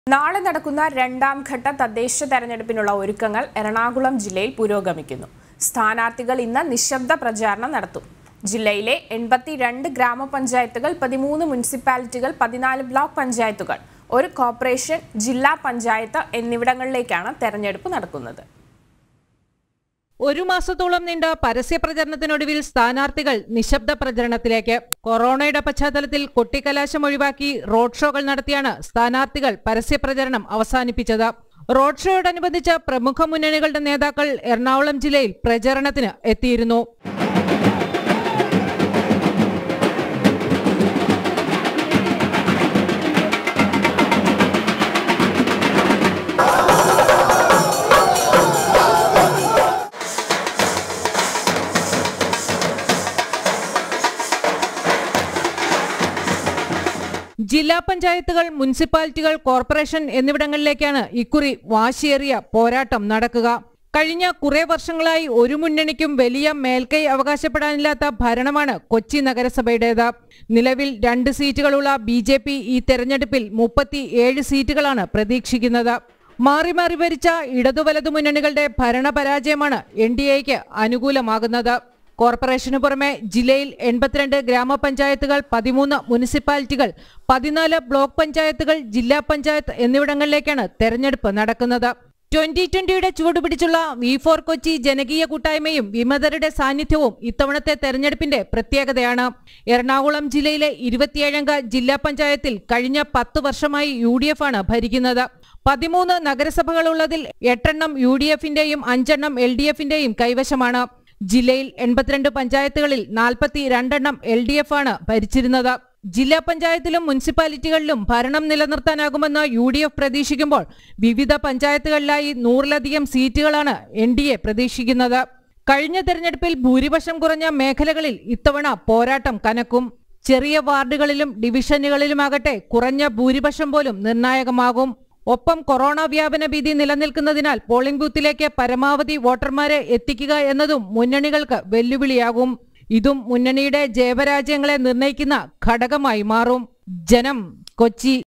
നാളെ നടക്കുന്ന രണ്ടാം ഘട്ട തദ്ദേശ തെരഞ്ഞെടുപ്പിനുള്ള ഒരുക്കങ്ങൾ എറണാകുളം ജില്ലയിൽ പുരോഗമിക്കുന്നു സ്ഥാനാർത്ഥികൾ ഇന്ന് നിശബ്ദ പ്രചാരണം നടത്തും ജില്ലയിലെ എൺപത്തിരണ്ട് ഗ്രാമപഞ്ചായത്തുകൾ പതിമൂന്ന് മുനിസിപ്പാലിറ്റികൾ പതിനാല് ബ്ലോക്ക് പഞ്ചായത്തുകൾ ഒരു കോർപ്പറേഷൻ ജില്ലാ പഞ്ചായത്ത് എന്നിവിടങ്ങളിലേക്കാണ് തെരഞ്ഞെടുപ്പ് നടക്കുന്നത് ഒരു മാസത്തോളം നീണ്ട പരസ്യ പ്രചരണത്തിനൊടുവിൽ സ്ഥാനാർത്ഥികൾ നിശബ്ദ പ്രചരണത്തിലേക്ക് കൊറോണയുടെ പശ്ചാത്തലത്തിൽ കൊട്ടിക്കലാശം ഒഴിവാക്കി റോഡ് ഷോകൾ നടത്തിയാണ് സ്ഥാനാർത്ഥികൾ പരസ്യ പ്രചരണം അവസാനിപ്പിച്ചത് റോഡ് ഷോയോടനുബന്ധിച്ച് പ്രമുഖ മുന്നണികളുടെ നേതാക്കൾ എറണാകുളം ജില്ലയിൽ പ്രചരണത്തിന് എത്തിയിരുന്നു ജില്ലാ പഞ്ചായത്തുകൾ മുനിസിപ്പാലിറ്റികൾ കോർപ്പറേഷൻ എന്നിവിടങ്ങളിലേക്കാണ് ഇക്കുറി വാശിയേറിയ പോരാട്ടം നടക്കുക കഴിഞ്ഞ കുറെ വർഷങ്ങളായി ഒരു മുന്നണിക്കും വലിയ മേൽക്കൈ അവകാശപ്പെടാനില്ലാത്ത ഭരണമാണ് കൊച്ചി നഗരസഭയുടേത് നിലവിൽ രണ്ട് സീറ്റുകളുള്ള ബി ജെ പി ഈ തെരഞ്ഞെടുപ്പിൽ മുപ്പത്തി ഏഴ് സീറ്റുകളാണ് പ്രതീക്ഷിക്കുന്നത് മാറി മാറി ഭരിച്ച ഇടതു വലതു മുന്നണികളുടെ ഭരണപരാജയമാണ് എൻ ഡി എക്ക് അനുകൂലമാകുന്നത് കോർപ്പറേഷനു പുറമെ ജില്ലയിൽ എൺപത്തിരണ്ട് ഗ്രാമപഞ്ചായത്തുകൾ പതിമൂന്ന് മുനിസിപ്പാലിറ്റികൾ പതിനാല് ബ്ലോക്ക് പഞ്ചായത്തുകൾ ജില്ലാ പഞ്ചായത്ത് എന്നിവിടങ്ങളിലേക്കാണ് തെരഞ്ഞെടുപ്പ് നടക്കുന്നത് ട്വന്റി ട്വന്റിയുടെ ചുവടുപിടിച്ചുള്ള വി ഫോർ കൊച്ചി ജനകീയ കൂട്ടായ്മയും വിമതരുടെ സാന്നിധ്യവും ഇത്തവണത്തെ തെരഞ്ഞെടുപ്പിന്റെ പ്രത്യേകതയാണ് എറണാകുളം ജില്ലയിലെ ഇരുപത്തിയേഴംഗ ജില്ലാ പഞ്ചായത്തിൽ കഴിഞ്ഞ പത്ത് വർഷമായി യു ഡി എഫ് ആണ് ഭരിക്കുന്നത് പതിമൂന്ന് നഗരസഭകളുള്ളതിൽ എട്ടെണ്ണം യു ഡി എഫിന്റെയും അഞ്ചെണ്ണം എൽ ഡി എഫിന്റെയും കൈവശമാണ് ജില്ലയിൽ എൺപത്തിരണ്ട് പഞ്ചായത്തുകളിൽ നാൽപ്പത്തി രണ്ടെണ്ണം എൽ ഡി എഫ് ആണ് ഭരിച്ചിരുന്നത് ജില്ലാ പഞ്ചായത്തിലും മുനിസിപ്പാലിറ്റികളിലും ഭരണം നിലനിർത്താനാകുമെന്ന് യു ഡി എഫ് പ്രതീക്ഷിക്കുമ്പോൾ വിവിധ പഞ്ചായത്തുകളിലായി നൂറിലധികം സീറ്റുകളാണ് എൻ ഡി എ പ്രതീക്ഷിക്കുന്നത് കഴിഞ്ഞ തെരഞ്ഞെടുപ്പിൽ ഭൂരിപക്ഷം കുറഞ്ഞ മേഖലകളിൽ ഇത്തവണ പോരാട്ടം കനക്കും ചെറിയ വാർഡുകളിലും ഡിവിഷനുകളിലുമാകട്ടെ കുറഞ്ഞ ഭൂരിപക്ഷം പോലും നിർണായകമാകും ഒപ്പം കൊറോണ വ്യാപന ഭീതി നിലനിൽക്കുന്നതിനാൽ പോളിംഗ് ബൂത്തിലേക്ക് പരമാവധി വോട്ടർമാരെ എത്തിക്കുക എന്നതും മുന്നണികൾക്ക് വെല്ലുവിളിയാകും ഇതും മുന്നണിയുടെ ജയപരാജയങ്ങളെ നിർണയിക്കുന്ന ഘടകമായി മാറും ജനം കൊച്ചി